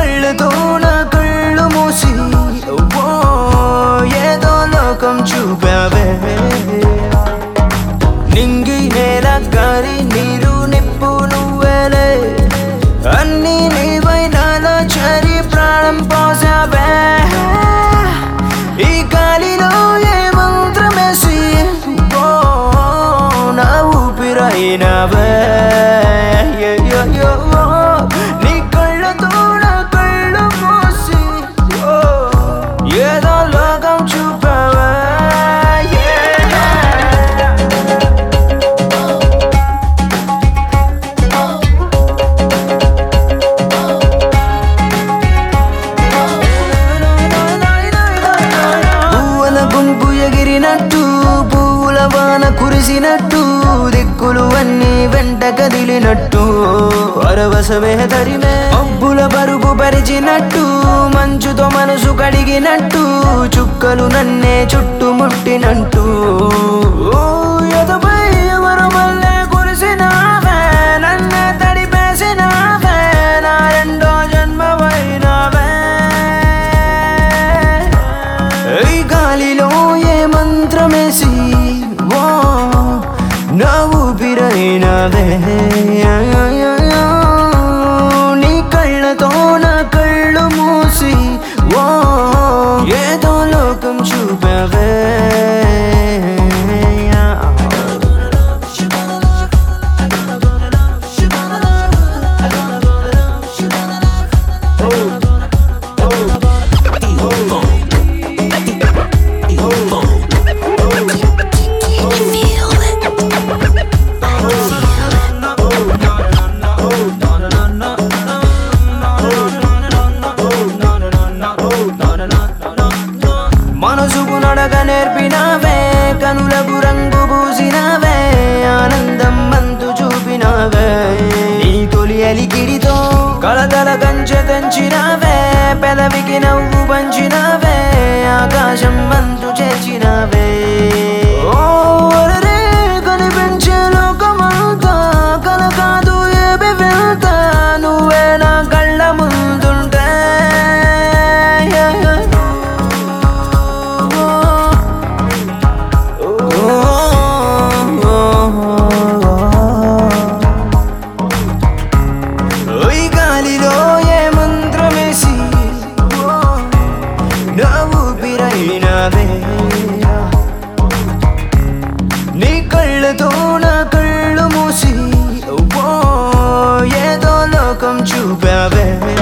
కళ్ళతో నా కళ్ళు మూసి ఓ ఏదో లోకం చూపావే నింగి నేల గారి నీరు నిప్పు నువ్వేలే అన్ని నీవై నాలో చరి ప్రాణం పోసావే ఈ గాలిలో ఏ మంత్రమేసి ఓ నా ఊపిరైనవే నీ కళ్ళతో నా కళ్ళు మూసి ఓ ఏదో లోకం చూపావే yeah. పువ్వుల గుంపు ఎగిరినట్టు పువ్వుల వాన కురిసినట్టు దిక్కులు అన్ని వెంట కదిలినట్టు అరవసమే తరిమే మబ్బుల పరుపు పరిచినట్టు మంచుతో మనసు కడిగినట్టు చుక్కలు నన్నే చుట్టుముట్టినట్టు ఓ ఎదపై ఎవరు మల్లె కురిసినావే నన్నే తడిపేసినావే నా రెండో జన్మవైనవే ఈ గాలిలో ఏ మంత్రమేసి ఓ నా ఊపిరైనవే నీ కళ్ళతో నా కళ్ళు మూసి ఓ ఏదో లోకం చూపవే Feel it. మనసుకు నడక నేర్పినావే కనులకు రంగు పూసినావే ఆనందం మంతు చూపినావే నీ తొలి అలికిడితో కలతల కంచె తెంచినావే పెదవికి నవ్వు పంచినావే ఆకాశం మంతు చేర్చినావే ఓ అరెరే, కనిపించే లోకమంతా కల కాదు ఏమి వెళ్తా నువ్వే నా కళ్ళ ముందుంటే ఓయ్ గాలిలో ఏ మంత్రమేసి నా ఊపిరైనవే నీ కళ్ళతో నా కళ్ళు మూసి ఓ ఏదో లోకం చూపావే